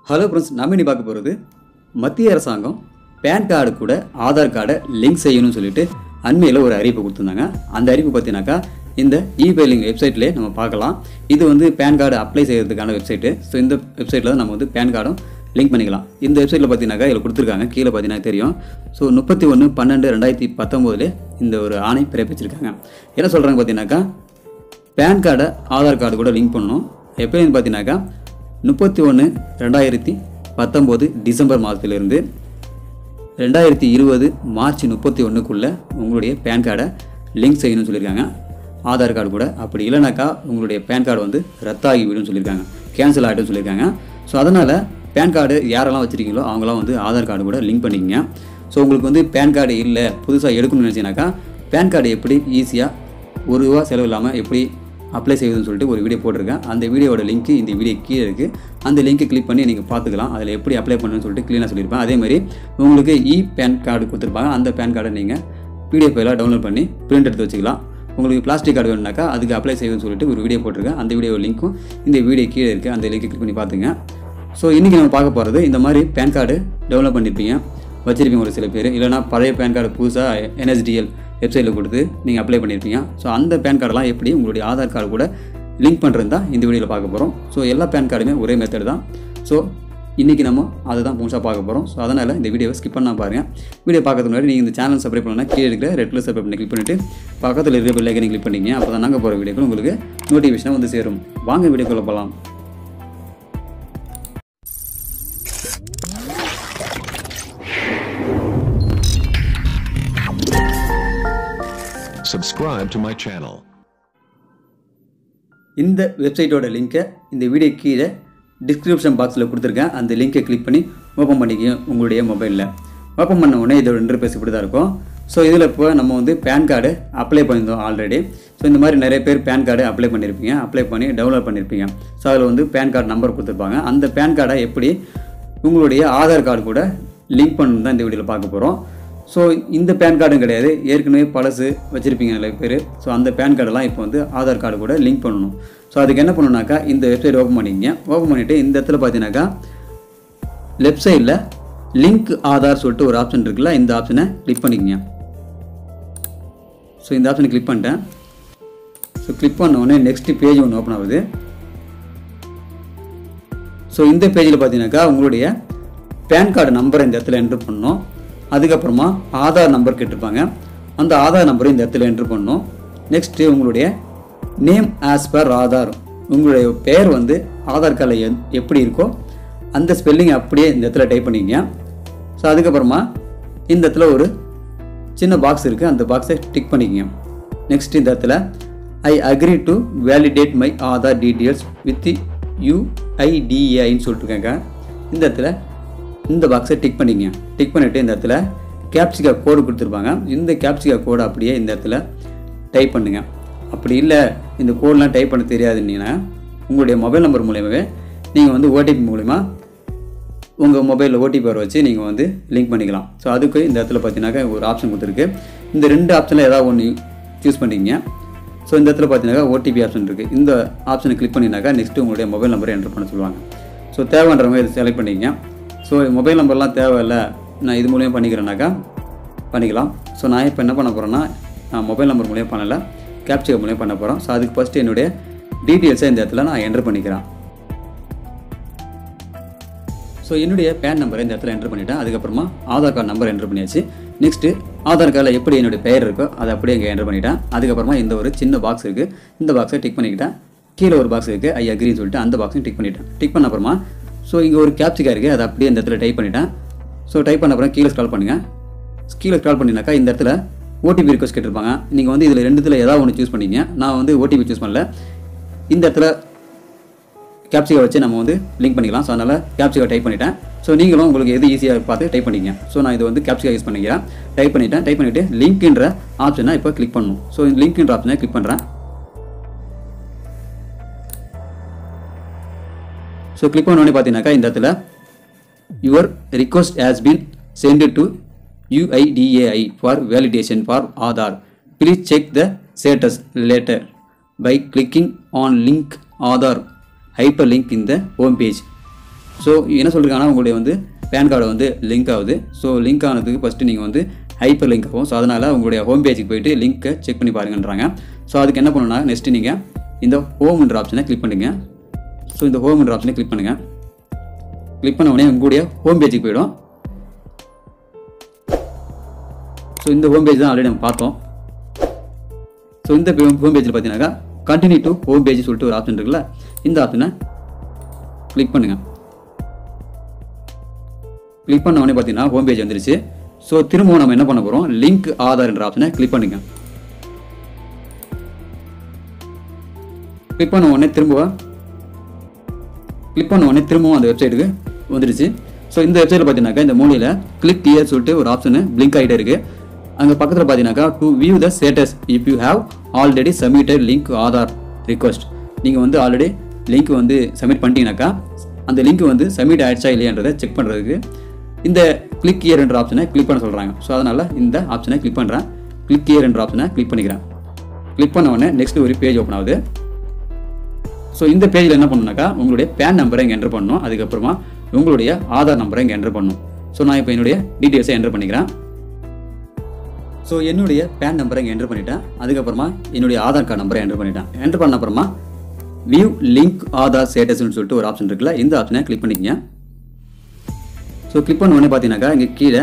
Hello friends நம்ம இனி பார்க்க போகிறது மத்திய அரசாங்கம் பேன் கார்டு கூட ஆதார் கார்டை லிங்க் செய்யணும்னு சொல்லிட்டு அண்மையில் ஒரு அறிவிப்பு கொடுத்துருந்தாங்க அந்த அறிவிப்பு பார்த்தீங்கன்னாக்கா இந்த இ ஃபைலிங் வெப்சைட்லேயே நம்ம பார்க்கலாம் இது வந்து பேன் கார்டு அப்ளை செய்யறதுக்கான வெப்சைட்டு ஸோ இந்த வெப்சைட்டில் தான் நம்ம வந்து பேன் கார்டும் லிங்க் பண்ணிக்கலாம் இந்த வெப்சைட்டில் பார்த்தீங்கன்னாக்கா இதில் கொடுத்துருக்காங்க கீழே பார்த்தீங்கன்னா தெரியும் ஸோ முப்பத்தி ஒன்று பன்னெண்டு ரெண்டாயிரத்தி பத்தொம்போதுல இந்த ஒரு ஆணை பிறப்பிச்சிருக்காங்க என்ன சொல்கிறாங்க பார்த்தீங்கன்னாக்கா பேன் கார்டை ஆதார் கார்டு கூட லிங்க் பண்ணணும் எப்போன்னு பார்த்தீங்கன்னாக்கா முப்பத்தி ஒன்று ரெண்டாயிரத்தி பத்தொம்போது டிசம்பர் மாதத்திலிருந்து ரெண்டாயிரத்தி இருபது மார்ச் முப்பத்தி ஒன்றுக்குள்ளே உங்களுடைய பேன் கார்டை லிங்க் செய்யணும்னு சொல்லியிருக்காங்க ஆதார் கார்டு கூட அப்படி இல்லைனாக்கா உங்களுடைய பேன் கார்டு வந்து ரத்தாகி விடும்னு சொல்லியிருக்காங்க கேன்சல் ஆகிடும்னு சொல்லியிருக்காங்க ஸோ அதனால் பேன் கார்டு யாரெல்லாம் வச்சுருக்கீங்களோ அவங்களாம் வந்து ஆதார் கார்டு கூட லிங்க் பண்ணிக்கங்க ஸோ உங்களுக்கு வந்து பேன் கார்டு இல்லை புதுசாக எடுக்கணும்னு நினச்சிங்கனாக்கா பேன் கார்டு எப்படி ஈஸியாக ஒரு ரூபா செலவு இல்லாமல் எப்படி அப்ளை செய்வதுன்னு சொல்லிட்டு ஒரு வீடியோ போட்டிருக்கேன் அந்த வீடியோட லிங்க் இந்த வீடியோ கீழே இருக்குது அந்த லிங்க்கை கிளிக் பண்ணி நீங்கள் பார்த்துக்கலாம் அதில் எப்படி அப்ளை பண்ணணும்னு சொல்லிட்டு க்ளீனாக சொல்லியிருப்பேன் அதே மாதிரி உங்களுக்கு இ பேன் கார்டு கொடுத்துருப்பாங்க அந்த பேன் கார்டை நீங்கள் பிடிஎஃப் ஃபைலாக டவுன்லோட் பண்ணி பிரிண்ட் எடுத்து வச்சுக்கலாம் உங்களுக்கு பிளாஸ்டிக் கார்டு வேணுனாக்கா அதுக்கு அப்ளை செய்யுதுன்னு சொல்லிட்டு ஒரு வீடியோ போட்டிருக்கேன் அந்த வீடியோ லிங்க்கும் இந்த வீடியோ கீழே இருக்குது அந்த லிங்க்கை கிளிக் பண்ணி பார்த்துங்க ஸோ இன்றைக்கி நம்ம பார்க்க போகிறது இந்த மாதிரி பேன் கார்டு டெவலப் பண்ணியிருப்பீங்க வச்சிருப்பீங்க ஒரு சில பேர் இல்லைனா பழைய பேன் கார்டு புதுசாக என்எஸ்டிஎல் வெப்சைட்டில் கொடுத்து நீங்கள் அப்ளை பண்ணியிருப்பீங்க ஸோ அந்த பேன் கார்டெல்லாம் எப்படி உங்களுடைய ஆதார் கார்டு கூட லிங்க் பண்ணுறது தான் இந்த வீடியோவில் பார்க்க போகிறோம் ஸோ எல்லா பேன் கார்டுமே ஒரே மெத்தட் தான் ஸோ இன்றைக்கி நம்ம அதை தான் முழுசாக பார்க்க போகிறோம் ஸோ அதனால் இந்த வீடியோவை ஸ்கிப் பண்ணால் பாருங்கள் வீடியோ பார்க்கறதுக்கு முன்னாடி நீங்கள் இந்த சேனல் சப்ஸ்கிரைப் பண்ணலாம் கீழே இருக்கிற ரெட் கலர் சப்ஸ்கிரைப் பண்ணி கிளிக் பண்ணிவிட்டு பக்கத்தில் இருக்கிற பெல் ஐக்கனை கிளிக் பண்ணிங்க அப்போ தான் நாங்கள் போகிற வீடியோக்கள் உங்களுக்கு நோட்டிஃபிகேஷனாக வந்து சேரும் வாங்க வீடியோக்குள்ளே போகலாம் Subscribe to my channel. இந்த வெப்சைட்டோட லிங்க்கை இந்த வீடியோ கீழே டிஸ்கிரிப்ஷன் பாக்ஸில் கொடுத்துருக்கேன் அந்த லிங்கை கிளிக் பண்ணி ஓப்பன் பண்ணிக்க உங்களுடைய மொபைலில் ஓப்பன் பண்ண உடனே இதோட இன்டர்பேஸ் இப்படி தான் இருக்கும் ஸோ இதில் இப்போ நம்ம வந்து பேன் கார்டு அப்ளை பண்ணியிருந்தோம் ஆல்ரெடி ஸோ இந்த மாதிரி நிறைய பேர் பேன் கார்டு அப்ளை பண்ணியிருப்பீங்க அப்ளை பண்ணி டவுன்லோட் பண்ணியிருப்பீங்க ஸோ அதில் வந்து பேன் கார்டு நம்பர் கொடுத்துருப்பாங்க அந்த பேன் கார்டை எப்படி உங்களுடைய ஆதார் கார்டு கூட லிங்க் பண்ணணும் தான் இந்த வீடியோவில் பார்க்க போகிறோம் ஸோ இந்த பேன் கார்டும் கிடையாது ஏற்கனவே பழசு வச்சுருப்பீங்க நிறைய பேர் ஸோ அந்த பேன் கார்டெல்லாம் இப்போ வந்து ஆதார் கார்டு கூட லிங்க் பண்ணணும் ஸோ அதுக்கு என்ன பண்ணணுனாக்கா இந்த வெப்சைட் ஓப்பன் பண்ணிக்கங்க ஓப்பன் பண்ணிவிட்டு இந்த இடத்துல பார்த்தீங்கன்னாக்கா லெஃப்ட் சைடில் லிங்க் ஆதார் சொல்லிட்டு ஒரு ஆப்ஷன் இருக்குல்ல இந்த ஆப்ஷனை கிளிக் பண்ணிக்கங்க ஸோ இந்த ஆப்ஷனை கிளிக் பண்ணிட்டேன் ஸோ கிளிக் பண்ண உடனே நெக்ஸ்ட் பேஜ் ஒன்று ஓப்பன் ஆகுது ஸோ இந்த பேஜில் பார்த்தீங்கன்னாக்கா உங்களுடைய பேன் கார்டு நம்பரை இந்த இடத்துல என்ட்ரு பண்ணணும் அதுக்கப்புறமா ஆதார் நம்பர் கேட்டிருப்பாங்க அந்த ஆதார் நம்பரை இந்த இடத்துல என்ட்ரு பண்ணணும் நெக்ஸ்ட்டு உங்களுடைய நேம் ஆஸ் பர் ஆதார் உங்களுடைய பெயர் வந்து ஆதார் கார்டில் எந் எப்படி இருக்கோ அந்த ஸ்பெல்லிங் அப்படியே இந்த இடத்துல டைப் பண்ணிக்கங்க ஸோ அதுக்கப்புறமா இந்த இடத்துல ஒரு சின்ன பாக்ஸ் இருக்குது அந்த பாக்ஸை டிக் பண்ணிக்கங்க நெக்ஸ்ட் இந்த இடத்துல I agree to validate my Aadhaar details with யூஐடிஏஐன்னு சொல்லிட்டுருக்காங்க இந்த இடத்துல இந்த பாக்ஸை டிக் பண்ணிக்கங்க டிக் பண்ணிவிட்டு இந்த இடத்துல கேப்சிகா கோடு கொடுத்துருப்பாங்க இந்த கேப்சிகா கோடு அப்படியே இந்த இடத்துல டைப் பண்ணுங்க அப்படி இல்லை இந்த கோடெலாம் டைப் பண்ண தெரியாதுன்னீங்கன்னா உங்களுடைய மொபைல் நம்பர் மூலியமாகவே நீங்கள் வந்து ஓடிபி மூலிமா உங்கள் மொபைலில் ஓடிபி வர வச்சு நீங்கள் வந்து லிங்க் பண்ணிக்கலாம் ஸோ அதுக்கு இந்த இடத்துல பார்த்தீங்கன்னாக்கா ஒரு ஆப்ஷன் கொடுத்துருக்கு இந்த ரெண்டு ஆப்ஷனில் ஏதாவது ஒன்று சூஸ் பண்ணிக்கங்க ஸோ இந்த இடத்துல பார்த்தீங்கன்னாக்கா ஓடிபி ஆப்ஷன் இருக்குது இந்த ஆப்ஷனை கிளிக் பண்ணினாக்கா நெக்ஸ்ட்டு உங்களுடைய மொபைல் நம்பரை என்டர் பண்ண சொல்லுவாங்க ஸோ தேவைன்றவங்க இதை செலக்ட் பண்ணிக்கங்க ஸோ மொபைல் நம்பர்லாம் தேவையில்லை நான் இது மூலியம் பண்ணிக்கிறேனாக்கா பண்ணிக்கலாம் ஸோ நான் இப்போ என்ன பண்ண போகிறேன்னா நான் மொபைல் நம்பர் மூலியம் பண்ணலை கேப்சர் மூலியம் பண்ண போகிறோம் ஸோ அதுக்கு ஃபஸ்ட்டு என்னுடைய டீட்டெயில்ஸை இந்த இடத்துல நான் என்டர் பண்ணிக்கிறேன் ஸோ என்னுடைய பேன் நம்பரை இந்த இடத்துல என்டர் பண்ணிட்டேன் அதுக்கப்புறமா ஆதார் கார்டு நம்பர் என்டர் பண்ணியாச்சு நெக்ஸ்ட்டு ஆதார் கார்டில் எப்படி என்னுடைய பெயர் இருக்கோ அதை அப்படியே இங்கே என்டர் பண்ணிட்டேன் அதுக்கப்புறமா இந்த ஒரு சின்ன பாக்ஸ் இருக்குது இந்த பாக்ஸை டிக் பண்ணிக்கிட்டேன் கீழே ஒரு பாக்ஸ் இருக்குது ஐ அக்ரின்னு சொல்லிட்டு அந்த பாக்ஸையும் டிக் பண்ணிட்டேன் டிக் பண்ண அப்புறமா ஸோ இங்கே ஒரு கேப்சிக்கா இருக்குது அதை அப்படியே இந்த இடத்துல டைப் பண்ணிட்டேன் ஸோ டைப் பண்ண அப்புறம் கீழே ஸ்க்ரால் பண்ணுங்கள் கீழே ஸ்க்ரால் பண்ணினாக்கா இந்த இடத்துல ஓடிபி ரிக்வஸ்ட் கேட்டிருப்பாங்க நீங்கள் வந்து இதில் ரெண்டுத்தில் ஏதாவது ஒன்று சூஸ் பண்ணிங்க நான் வந்து ஓடிபி சூஸ் பண்ணல இந்த இடத்துல கேப்சிகா வச்சு நம்ம வந்து லிங்க் பண்ணிக்கலாம் ஸோ அதனால் கேப்சிகா டைப் பண்ணிட்டேன் ஸோ நீங்களும் உங்களுக்கு எது ஈஸியாக பார்த்து டைப் பண்ணிக்கங்க ஸோ நான் இது வந்து கேப்சிகா யூஸ் பண்ணிக்கிறேன் டைப் பண்ணிட்டேன் டைப் பண்ணிவிட்டு லிங்க்ன்ற ஆப்ஷனை இப்போ கிளிக் பண்ணணும் ஸோ இந்த லிங்க்ன்ற ஆப்ஷனை கிளிக் பண்ணுறேன் ஸோ கிளிக் பண்ண உடனே பார்த்தீங்கன்னாக்கா இந்த இடத்துல your request has been sent to UIDAI for validation for Aadhaar please check the status later by clicking on link Aadhaar hyperlink in the home page so என்ன சொல்லியிருக்காங்கன்னா உங்களுடைய வந்து பேன் கார்டு வந்து லிங்க் ஆகுது ஸோ லிங்க் ஆனதுக்கு first நீங்கள் வந்து hyper link ஆகும் ஸோ அதனால் உங்களுடைய ஹோம் பேஜுக்கு போயிட்டு லிங்க்கை செக் பண்ணி பாருங்கன்றாங்க ஸோ அதுக்கு என்ன பண்ணணும்னா நெக்ஸ்ட்டு நீங்கள் இந்த ஹோம்ன்ற ஆப்ஷனை கிளிக் பண்ணுங்க ஸோ இந்த ஹோம்ன்ற ஆப்ஷனை கிளிக் பண்ணுங்கள் கிளிக் பண்ண உடனே உங்களுடைய ஹோம் பேஜுக்கு போயிடும் ஸோ இந்த ஹோம் பேஜ் தான் ஆல்ரெடி நம்ம பார்த்தோம் ஸோ இந்த ஹோம் பேஜில் பார்த்தீங்கன்னாக்கா கண்டினியூ டு ஹோம் பேஜ் சொல்லிட்டு ஒரு ஆப்ஷன் இருக்குல்ல இந்த ஆப்ஷனை கிளிக் பண்ணுங்கள் கிளிக் பண்ண உடனே பார்த்தீங்கன்னா ஹோம் பேஜ் வந்துருச்சு ஸோ திரும்பவும் நம்ம என்ன பண்ண போகிறோம் லிங்க் ஆதார் என்ற ஆப்ஷனை கிளிக் பண்ணுங்க கிளிக் பண்ண உடனே திரும்ப கிளிக் பண்ண உடனே திரும்பவும் அந்த வெப்சைட்டுக்கு வந்துடுச்சு ஸோ இந்த வெப்சைட்டில் பார்த்தீங்கன்னாக்கா இந்த மூலையில் கிளிக் இயர் சொல்லிட்டு ஒரு ஆப்ஷனு பிளிங்க் ஆகிட்டே இருக்குது அங்கே பக்கத்தில் பார்த்தீங்கன்னாக்கா to view the status if you have already submitted link Aadhaar request நீங்கள் வந்து ஆல்ரெடி லிங்க் வந்து சப்மிட் பண்ணிட்டீங்கன்னாக்கா அந்த லிங்க் வந்து சப்மிட் ஆயிடுச்சா இல்லையான்றதை செக் பண்ணுறதுக்கு இந்த கிளிக் இயர் என்ற ஆப்ஷனை கிளிக் பண்ண சொல்கிறாங்க ஸோ அதனால் இந்த ஆப்ஷனை கிளிக் பண்ணுறேன் கிளிக் இயர் என்ற ஆப்ஷனை கிளிக் பண்ணிக்கிறேன் கிளிக் பண்ண உடனே நெக்ஸ்ட் ஒரு பேஜ் ஓப்பன் ஆகுது ஸோ இந்த பேஜில் என்ன பண்ணணும்னாக்கா உங்களுடைய பேன் நம்பரை இங்கே என்டர் பண்ணணும் அதுக்கப்புறமா உங்களுடைய ஆதார் நம்பரை இங்கே என்டர் பண்ணணும் ஸோ நான் இப்போ என்னுடைய டீட்டெயில்ஸை என்டர் பண்ணிக்கிறேன் ஸோ என்னுடைய பேன் நம்பரை இங்கே என்டர் பண்ணிட்டேன் அதுக்கப்புறமா என்னுடைய ஆதார் கார்டு நம்பரை என்டர் பண்ணிட்டேன் என்டர் பண்ண அப்புறமா வியூ லிங்க் ஆதார் ஸ்டேட்டஸ்னு சொல்லிட்டு ஒரு ஆப்ஷன் இருக்குல்ல இந்த ஆப்ஷனை கிளிக் பண்ணிக்கங்க ஸோ கிளிக் பண்ண உடனே பார்த்தீங்கன்னாக்கா இங்கே கீழே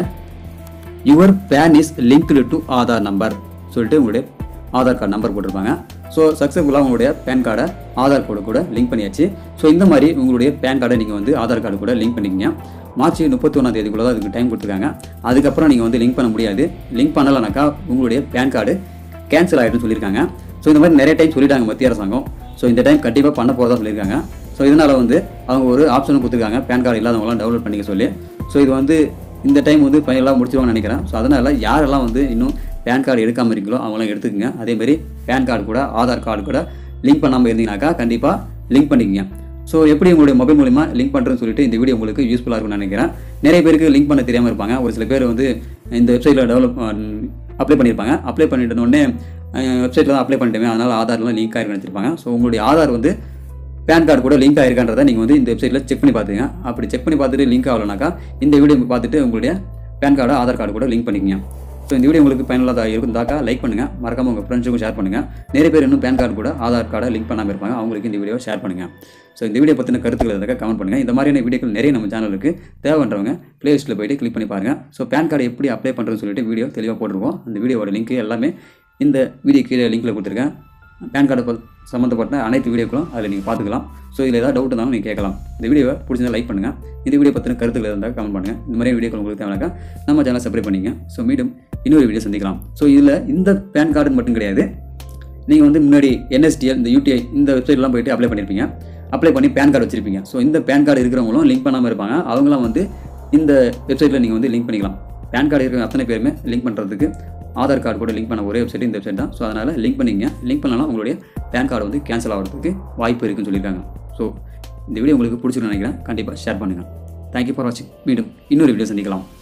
your PAN is linked to Aadhaar number சொல்லிட்டு உங்களுடைய ஆதார் கார்டு நம்பர் போட்டிருப்பாங்க ஸோ சக்ஸஸ்ஃபுல்லாக உங்களுடைய பேன் கார்டை ஆதார் கார்டு கூட லிங்க் பண்ணியாச்சு ஸோ இந்த மாதிரி உங்களுடைய பேன் கார்டை நீங்கள் வந்து ஆதார் கார்டு கூட லிங்க் பண்ணிக்கங்க மார்ச் முப்பத்தி ஒன்றாம் தேதிக்குள்ள தான் அதுக்கு டைம் கொடுத்துருக்காங்க அதுக்கப்புறம் நீங்கள் வந்து லிங்க் பண்ண முடியாது லிங்க் பண்ணலைனாக்கா உங்களுடைய பேன் கார்டு கேன்சல் ஆகிடும்னு சொல்லியிருக்காங்க ஸோ இந்த மாதிரி நிறைய டைம் சொல்லிட்டாங்க மத்திய அரசாங்கம் ஸோ இந்த டைம் கண்டிப்பாக பண்ண போகிறதா சொல்லியிருக்காங்க ஸோ இதனால் வந்து அவங்க ஒரு ஆப்ஷனும் கொடுத்துருக்காங்க பேன் கார்டு இல்லாதவங்களாம் டவுன்லோட் பண்ணிக்க சொல்லி ஸோ இது வந்து இந்த டைம் வந்து ஃபைனலாக முடிச்சிருவாங்கன்னு நினைக்கிறேன் ஸோ அதனால் யாரெல்லாம் வந்து இன்னும் பேன் கார்டு எடுக்காமல் இருக்கீங்களோ அவங்களாம் எடுத்துக்கங்க அதேமாரி பேன் கார்டு கூட ஆதார் கார்டு கூட லிங்க் பண்ணாமல் இருந்தீங்கன்னாக்கா கண்டிப்பாக லிங்க் பண்ணிக்கங்க ஸோ எப்படி உங்களுடைய மொபைல் மூலிமா லிங்க் பண்ணுறேன்னு சொல்லிட்டு இந்த வீடியோ உங்களுக்கு யூஸ்ஃபுல்லாக இருக்கும்னு நினைக்கிறேன் நிறைய பேருக்கு லிங்க் பண்ண தெரியாமல் இருப்பாங்க ஒரு சில பேர் வந்து இந்த வெப்சைட்டில் டெவலப் அப்ளை பண்ணியிருப்பாங்க அப்ளை பண்ணிட்டு உடனே வெப்சைட்டில் தான் அப்ளை பண்ணிட்டேன் அதனால் ஆதார்லாம் லிங்க் ஆகிருக்கு நினச்சிருப்பாங்க ஸோ உங்களுடைய ஆதார் வந்து பேன் கார்டு கூட லிங்க் ஆயிருக்கான்றதை நீங்கள் வந்து இந்த வெப்சைட்டில் செக் பண்ணி பார்த்துங்க அப்படி செக் பண்ணி பார்த்துட்டு லிங்க் ஆகலைனாக்கா இந்த வீடியோ பார்த்துட்டு உங்களுடைய பேன் கார்டு ஆதார் கார்டு கூட லிங்க் பண்ணிக்கங்க ஸோ இந்த வீடியோ உங்களுக்கு பயனுள்ளதாக இருந்தாக்கா லைக் பண்ணுங்கள் மறக்காம உங்கள் ஃப்ரெண்ட்ஸுக்கும் ஷேர் பண்ணுங்கள் நிறைய பேர் இன்னும் பேன் கார்டு கூட ஆதார் கார்டை லிங்க் பண்ணாமல் இருப்பாங்க அவங்களுக்கு இந்த வீடியோ ஷேர் பண்ணுங்கள் ஸோ இந்த வீடியோ பற்றின கருத்துக்கள் இருந்தாக்கா கமெண்ட் பண்ணுங்கள் இந்த மாதிரியான வீடியோக்கள் நிறைய நம்ம சேனலுக்கு தேவைன்றவங்க ப்ளேலிஸ்ட்டில் போயிட்டு கிளிக் பண்ணி பாருங்கள் ஸோ பேன் கார்டு எப்படி அப்ளை பண்ணுறதுன்னு சொல்லிட்டு வீடியோ தெளிவாக போட்டிருக்கோம் அந்த வீடியோவோட லிங்க் எல்லாமே இந்த வீடியோ கீழே லிங்க்கில் கொடுத்துருக்கேன் பேன் கார்டு ப- சம்மந்தப்பட்ட அனைத்து வீடியோக்களும் அதில் நீங்கள் பார்த்துக்கலாம் ஸோ இதில் ஏதாவது டவுட் இருந்தாலும் நீங்கள் கேட்கலாம் இந்த வீடியோவை பிடிச்சிருந்தா லைக் பண்ணுங்கள் இந்த வீடியோ பற்றின கருத்துக்கள் இருந்தால் கமெண்ட் பண்ணுங்கள் இந்த மாதிரி வீடியோக்கள் உங்களுக்கு தேவைனாக்கா நம்ம சேனலை சப்ஸ்கிரைப் பண்ணிங்க ஸோ மீண்டும் இன்னொரு வீடியோ சந்திக்கலாம் ஸோ இதில் இந்த பேன் கார்டு மட்டும் கிடையாது நீங்கள் வந்து முன்னாடி என்எஸ்டிஎல் இந்த யூடிஐ இந்த வெப்சைட்லாம் போயிட்டு அப்ளை பண்ணியிருப்பீங்க அப்ளை பண்ணி பேன் கார்டு வச்சிருப்பீங்க ஸோ இந்த பேன் கார்டு இருக்கிறவங்களும் லிங்க் பண்ணாமல் இருப்பாங்க அவங்களாம் வந்து இந்த வெப்சைட்டில் நீங்கள் வந்து லிங்க் பண்ணிக்கலாம் பேன் கார்டு இருக்கிற அத்தனை பேருமே லிங்க் பண்ணுறதுக்கு ஆதார் கார்டு கூட லிங்க் பண்ண ஒரே வெப்சைட் இந்த வெப்சைட் தான் ஸோ அதனால் லிங்க் பண்ணிங்க லிங்க் பண்ணலாம் உங்களுடைய பேன் கார்டு வந்து கேன்சல் ஆகிறதுக்கு வாய்ப்பு இருக்குன்னு சொல்லியிருக்காங்க ஸோ இந்த வீடியோ உங்களுக்கு பிடிச்சிருக்குன்னு நினைக்கிறேன் கண்டிப்பாக ஷேர் பண்ணுங்கள் தேங்க்யூ ஃபார் வாட்சிங் மீண்டும் இன்னொரு வீடியோ சந்திக்கலாம்